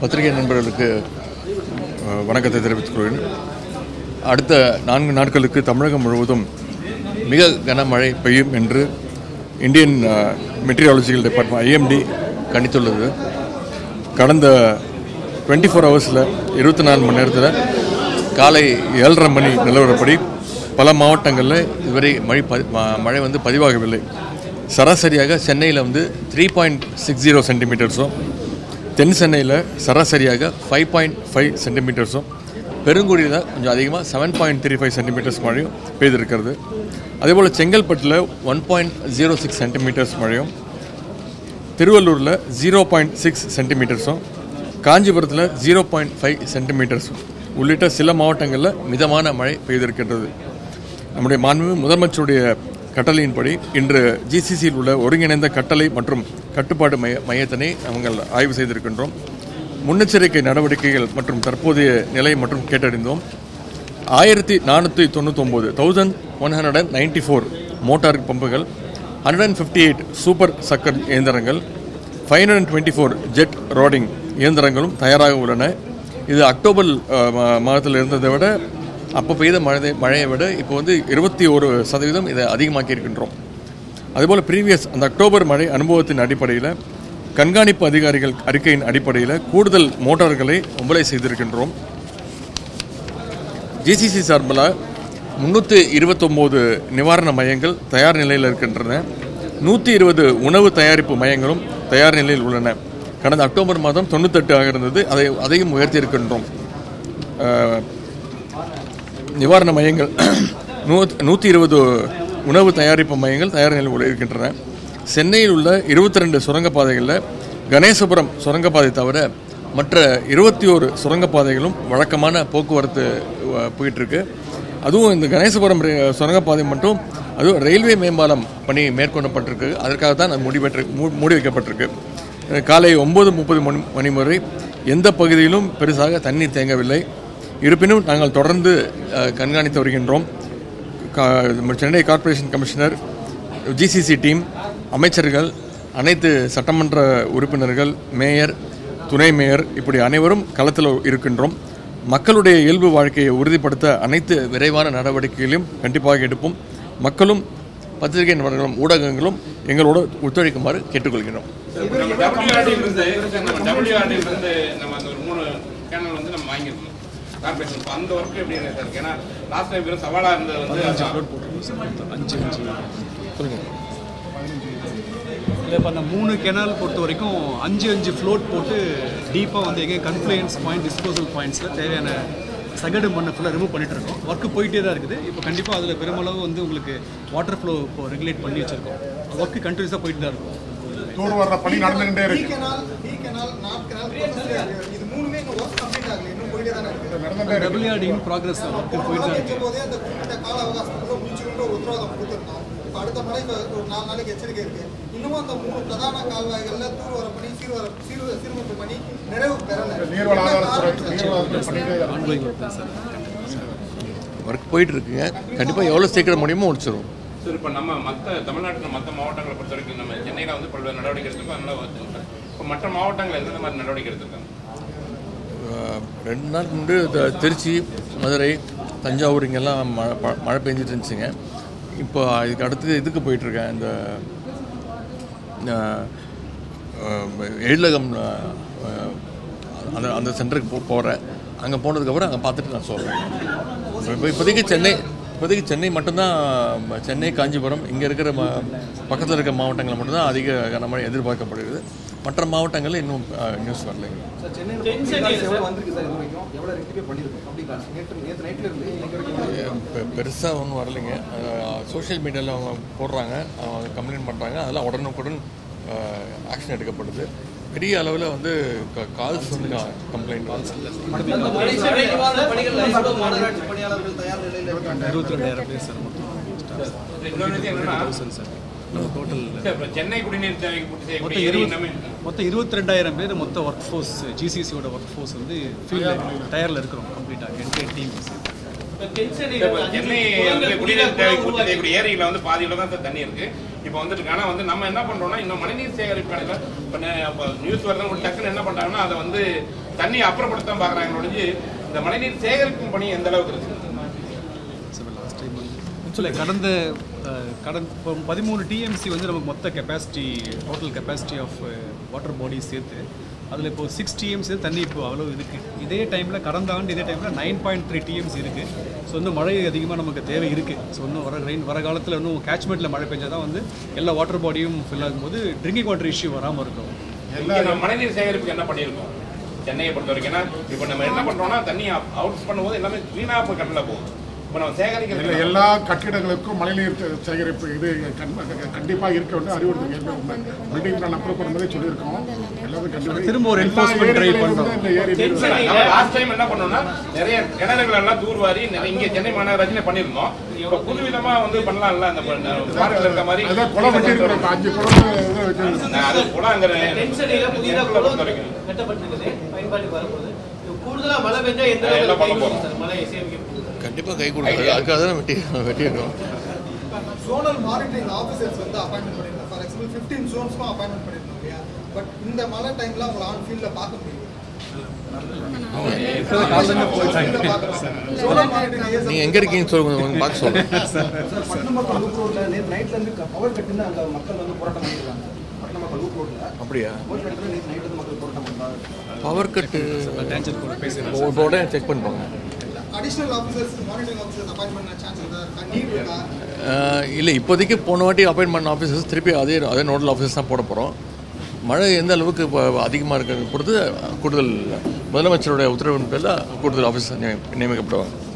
பத்திரிகை நண்பர்களுக்கு அஹ், வணக்கத்தை தெரிவித்துக் கொள்கிறேன் அடுத்த நான்கு நாட்களுக்கு தமிழகம் முழுவதும் மிக கனமழை பெய்யும் என்று இந்தியன் மெட்டீரியாலஜிக்கல் டிபார்ட்மெண்ட் ஐஎம்டி கணித்துள்ளது கடந்த டுவெண்ட்டி ஃபோர் ஹவர்ஸில் இருபத்தி நாலு மணி நேரத்தில் காலை ஏழரை மணி நிலவரப்படி பல மாவட்டங்களில் இதுவரை மழை பதி- ம- மழை வந்து பதிவாகவில்லை சராசரியாக சென்னையில் வந்து த்ரீ பாயிண்ட் சிக்ஸ் ஜீரோ சென்டிமீட்டர்ஸும் தென் சென்னையில் சராசரியாக ஃபைவ் பாயிண்ட் ஃபைவ் சென்டிமீட்டர்ஸும் பெருங்குடியில் கொஞ்சம் அதிகமாக seven point three five centimetres மழையும் பெய்திருக்கிறது அதேபோல் செங்கல்பட்டில் one point zero six centimetres மழையும் திருவள்ளூரில் ஜீரோ பாயிண்ட் சிக்ஸ் சென்டிமீட்டர்ஸும் காஞ்சிபுரத்தில் ஜீரோ பாயிண்ட் ஃபைவ் சென்டிமீட்டர்ஸும் உள்ளிட்ட சில மாவட்டங்களில் மிதமான மழை பெய்திருக்கின்றது நம்முடைய மாண்பு முதலமைச்சருடைய கட்டளையின்படி இன்று ஜிசிசியில் உள்ள ஒருங்கிணைந்த கட்டளை மற்றும் கட்டுப்பாடு மைய மையத்தினை நாங்கள் ஆய்வு செய்திருக்கின்றோம் முன்னெச்சரிக்கை நடவடிக்கைகள் மற்றும் தற்போதைய நிலை மற்றும் கேட்டறிந்தோம் ஆயிரத்தி நானூற்றி தொண்ணூத்தொம்பது thousand one hundred and ninety four motor பம்புகள் hundred and fifty eight super sucker இயந்திரங்கள் five hundred twenty four jet rodding இயந்திரங்களும் தயாராக உள்ளன இது அக்டோபர் அஹ், மா- மாதத்தில் இருந்ததை விட அப்போ பெய்த மழை மழையை விட இப்போ வந்து இருபத்தி ஒரு சதவீதம் இதை அதிகமாக்கி இருக்கின்றோம் அதுபோல் ப்ரீவியஸ் அந்த அக்டோபர் மழை அனுபவத்தின் அடிப்படையில் கண்காணிப்பு அதிகாரிகள் அறிக்கையின் அடிப்படையில் கூடுதல் மோட்டார்களை ஒம்பலை செய்திருக்கின்றோம் ஜிசிசி சார்பில் முந்நூற்றி இருபத்தொம்போது நிவாரண மையங்கள் தயார் நிலையில் இருக்கின்றன நூற்றி இருபது உணவு தயாரிப்பு மையங்களும் தயார் நிலையில் உள்ளன கடந்த அக்டோபர் மாதம் தொண்ணூத்தெட்டு ஆக இருந்தது அதை அதையும் உயர்த்தி இருக்கின்றோம் அஹ், நிவாரண மையங்கள் நூ நூற்றி இருபது உணவு தயாரிப்பு மையங்கள் தயார் நிலையில் உள்ள இருக்கின்றன சென்னையில் உள்ள இருபத்தி ரெண்டு சுரங்கப்பாதைகளில் கணேசபுரம் சுரங்கப்பாதை தவிர மற்ற இருபத்தி ஒரு சுரங்கப்பாதைகளும் வழக்கமான போக்குவரத்து அஹ், போயிட்டுருக்கு அதுவும் இந்த கணேசபுரம் ரே- சுரங்கப்பாதை மட்டும் அதுவும் ரயில்வே மேம்பாலம் பணி மேற்கொள்ளப்பட்டிருக்கு அதற்காக தான் அது முடிவெற்று மூ- மூடி வைக்கப்பட்டிருக்கு அஹ், காலை ஒம்பது முப்பது மணி மணி வரை எந்த பகுதியிலும் பெருசாக தண்ணீர் தேங்கவில்லை இருப்பினும் நாங்கள் தொடர்ந்து அஹ், கண்காணித்து வருகின்றோம் கா- Chennai corporation commissioner GCC team அமைச்சர்கள் அனைத்து சட்டமன்ற உறுப்பினர்கள் மேயர் துணை மேயர் இப்படி அனைவரும் களத்தில் இருக்கின்றோம் மக்களுடைய இயல்பு வாழ்க்கையை உறுதிப்படுத்த அனைத்து விரைவான நடவடிக்கைகளையும் கண்டிப்பாக எடுப்போம் மக்களும் பத்திரிகை நிறுவனங்களும் ஊடகங்களும் எங்களோடு ஒத்துழைக்குமாறு கேட்டுக்கொள்கிறோம் நம்ம WRD இருந்து நம்ம WRD இருந்து நம்ம அந்த ஒரு மூணு சேனல் வந்து நம்ம வாங்கியிருக்கோம் கார்பரேஷன் இப்போ அந்த ஒர்க் எப்படி இருக்கு சார் ஏன்னா லாஸ்ட் டைம் வெறும் சவாலாக இருந்தது வந்து அதான். இல்லை இப்போ அந்த மூணு கெனால் பொறுத்த வரைக்கும் அஞ்சு அஞ்சு ஃப்ளோட் போட்டு டீப்பாக வந்து எங்கே கன்ஃப்ளூயன்ஸ் பாயிண்ட் டிஸ்போசல் பாயிண்ட்ஸில் தேவையான சகடு மண்ணை ஃபுல்லாக ரிமூவ் பண்ணிட்டு இருக்கோம் ஒர்க்கு போயிட்டே தான் இருக்குது இப்போ கண்டிப்பாக அதில் பெருமளவு வந்து உங்களுக்கு வாட்டர் ஃப்ளோ இப்போ ரெகுலேட் பண்ணி வச்சிருக்கோம் ஒர்க்கு கண்டினியூஸாக போயிட்டு தான் இருக்கும் தூர் வர்ற பணி நடந்துகிட்டே டி இருக்கு canal D canal north canal ப்ரொசஸ்ல இருக்கு இது மூணுமே இன்னும் ஒர்க் கம்ப்ளீட் ஆகல இன்னும் போயிட்டே தானே இருக்கு நடந்துட்டே இருக்கு டபிள்யூஆர்டி இன் ப்ராக்ரஸ் ஒர்க்கு போயிட்டு தான் வச்ச இருக்கு போதே அந்த குறிப்பிட்ட கால அவகாசத்துக்குள்ள முடிச்சுக்கணுன்ற ஒரு உத்தரவாதம் கொடுத்துருந்தோம் இப்போ அடுத்த மழை இப்போ ஒரு நாலு நாளைக்கு எச்சரிக்கை இருக்கு இன்னமும் அந்த மூணு பிரதான கால்வாய்கள்ல தூர் வர பணி சீர்வர சீர் சீர்மிப்பு பணி நிறைவு பெறல நீர்வள என்ன ஆதாரத்துறை காரணம் சார்? நீர்வளத்துறை பண்ணிட்டே இருக்கு. ஆன்கோயிங் ஒர்க் தான் சார் ஒர்க் போயிட்டு இருக்குங்க கண்டிப்பாக எவ்வளோ சீக்கிரம் முடியுமோ முடிச்சிடும் சார் இப்போ நம்ம மற்ற தமிழ்நாட்டில் மற்ற மாவட்டங்களை பொறுத்த வரைக்கும் நம்ம சென்னையில் வந்து பல்வேறு நடவடிக்கை எடுத்திருக்கோம் அதனால வந்து இப்போ மற்ற மாவட்டங்கள் எந்தெந்த மாதிரி நடவடிக்கை எடுத்திருக்காங்க அஹ் ரெண்டு நாள் முன்பு த- திருச்சி மதுரை தஞ்சாவூர் இங்கெல்லாம் மழை ப- மழை பெஞ்சிட்டு இருந்துச்சுங்க இப்போ இதுக்கு அடுத்து இதுக்கு போயிட்டுருக்கேன் இந்த அஹ், அஹ், எழிலகம் அஹ், அந்த அந்த சென்டருக்கு போ போகிறேன் அங்கே போனதுக்கப்புறம் அங்கே பார்த்துட்டு நான் சொல்கிறேன் இப்போ இப்போதைக்கு சென்னை இப்போதைக்கு சென்னை மட்டும்தான் ம- சென்னை காஞ்சிபுரம் இங்கே இருக்கிற ம பக்கத்தில் இருக்கிற மாவட்டங்களில் மட்டும்தான் அதிக கனமழை எதிர்பார்க்கப்படுகிறது மற்ற மாவட்டங்களில் இன்னும் அஹ், நியூஸ் வரலைங்க பெருசாக ஒன்றும் வரலைங்க சோஷியல் மீடியாவில் அவங்க போடுறாங்க அவங்க கம்ப்ளைண்ட் பண்ணுறாங்க அதெல்லாம் உடனுக்குடன் ஆக்ஷன் எடுக்கப்படுது பெரிய அளவில் வந்து கால்ஸ் வந்து கம்ப்ளைண்ட் கால்ஸ் இல்லை இருபத்தி ரெண்டாயிரம் பேர் சார் மொத்தம் இன்னொரு விஷயம் என்னன்னா தௌசண்ட் சார் டோட்டல் சார் இப்போ சென்னை குடிநீர் தேவைக்கு பூர்த்தி மொத்தம் செய்யக்கூடிய ஏரி இருபது எல்லாமே மொத்தம் இருபத்தி ரெண்டாயிரம் பேர் மொத்த ஒர்க் ஃபோர்ஸ் ஜிசிசியோட ஒர்க் ஃபோர்ஸ் வந்து ஃபீல்டில் டயரில் இருக்கிறோம் கம்ப்ளீட்டாக என்டையர் டீம் இப்போ சென்னை வந்து குடிநீர் தேவை பூர்த்தி செய்யக்கூடிய ஏரியில் வந்து பாதியில் தான் சார் தண்ணி இருக்கு இப்போ வந்துட்டு ஆனால் வந்து நம்ம என்ன பண்றோம்னா இன்னும் மழைநீர் சேகரிப்பு கணக்கில் இப்போ நே- இப்போ நியூஸ் வரதான் ஒரு டக்குன்னு என்ன பண்றாங்கன்னா அதை வந்து தண்ணி அப்புறப்படுத்த பார்க்குறாங்க ஒழிஞ்சு இந்த மழைநீர் சேகரிக்கும் பணி எந்த அளவுக்கு இருக்கு ஆக்சுவலாக கடந்த அஹ், கடந்த இப்போ பதிமூணு டிஎம்சி வந்து நமக்கு மொத்த capacity total capacity of water body சேர்த்து அதில் இப்போ சிக்ஸ் டிஎம்சி தண்ணி இப்போ அவ்வளோ இருக்குது இதே டைமில் கடந்த ஆண்டு இதே டைமில் நைன் பாயிண்ட் த்ரீ டிஎம்சி இருக்குது ஸோ இன்னும் மழை அதிகமாக நமக்கு தேவை இருக்குது ஸோ இன்னும் வர ரெயின் வர காலத்தில் இன்னும் கேட்ச்மெண்ட்டில் மழை பெஞ்சால் தான் வந்து எல்லா வாட்டர் பாடியும் ஃபில் ஆகும்போது ட்ரிங்கிங் வாட்டர் இஷ்யூ வராமல் இருக்கும் இங்க நம்ம மழைநீர் சேகரிப்புக்கு என்ன பண்ணியிருக்கோம் சென்னையை பொறுத்த வரைக்கும் ஏன்னா இப்போ நம்ம என்ன பண்றோம்னா தண்ணி அவுட் பண்ணும்போது எல்லாமே வீணா போய் கடலில் போகும் இப்போ நம்ம இல்ல, சேகரிக்கிறது எல்லா கட்டிடங்களுக்கும் மழைநீர் சே- சேகரிப்பு இது கண்- கண்டிப்பா இருக்க வேண்டும் அறிவுறுத்தல் பில்டிங் பிளான் அப்ரூவ் பண்ணும்போதே சொல்லியிருக்கோம் எல்லாமே கண்டிப்பா திரும்ப ஒரு எல்லா enforcement drive ஏரிகளிலும் பண்றோம். வந்து இந்த ஏரி நீர் சரி, நம்ம லாஸ்ட் டைம் என்ன பண்ணோம்னா நிறைய கிணறுகள் எல்லாம் தூர்வாரி நிறைய இங்க சென்னை மாநகராட்சியில பண்ணியிருந்தோம் இப்போ புதுவிதமா வந்து பண்ணலாம்ல அந்த பார்க்கில் இருக்க மாதிரி அதான் குளம் வெட்டியிருக்கிறோம் இப்ப அஞ்சு குளம் இதை வச்சு நான் அது குளங்கிற தென்சென்னையில புதிதாக பொறுத்த குளம் வரைக்கும் கட்டப்பட்டிருக்குது பயன்பாட்டுக்கு வரும்போது இது கூடுதலா மழை பெஞ்சா எந்த எல்லாம் அளவுக்கு பண்ண கை போறோம். கொடுக்கும் சார் மழையை சேமிக்க கண்டிப்பாக கை கொடுக்குது அதுக்காக தான் வெட்டி வெட்டியிருக்கோம் ஜோனல் மானிட்டரிங் ஆஃபீஸர்ஸ் வந்து அப்பாயின்மெண்ட் பண்ணிருந்தோம் ஃபார் எக்ஸாம்பிள் ஃபிஃப்டீன் ஜோன்ஸ்க்கும் அப்பாயின்மெண்ட் பண்ணிருந்தோம் இல்லையா பட் இந்த மழை டைம்ல உங்களை ஆன் ஃபீல்டில் பார்க்க முடியும் ஜோனல் மானிட்டரிங் நீங்கள் எங்கே இருக்கீங்கன்னு சொல்லுங்க கொஞ்சம் பார்த்து சொல்லுங்கள் சார் பட்டணம் மக்கள் லூப் ரோட்ல நேற்று நைட்ல இருந்து பவர் கட்டுன்னு அங்க மக்கள் வந்து போராட்டம் பண்ணிருக்காங்க பட்டணம் மக்கள் லூப் ரோட்ல அப்படியா பவர் கட்டுல நேற்று நைட் வந்து மக்கள் போராட்டம் பண்றாங்க பவர் கட்டு டேஞ்சர் கூட பேசுகிறேன் உடனே செக் பண்ணுவாங்க additional officers monitoring officers appoint பண்ண சான்ஸ் இருக்கா நீட் இருக்கா இல்லை இப்போதைக்கு போன வாட்டி அப்பாயின்ட் பண்ண ஆஃபீஸர்ஸ் திருப்பி அதே அதே நோடல் ஆஃபீஸர்ஸ் தான் போட போகிறோம் மழை எந்த அளவுக்கு இப்போ அதிகமாக இருக்கிறது பொறுத்து கூடுதல் முதலமைச்சருடைய உத்தரவின் பேரில் கூடுதல் ஆஃபீஸர் நியமிக்கப்படுவாங்க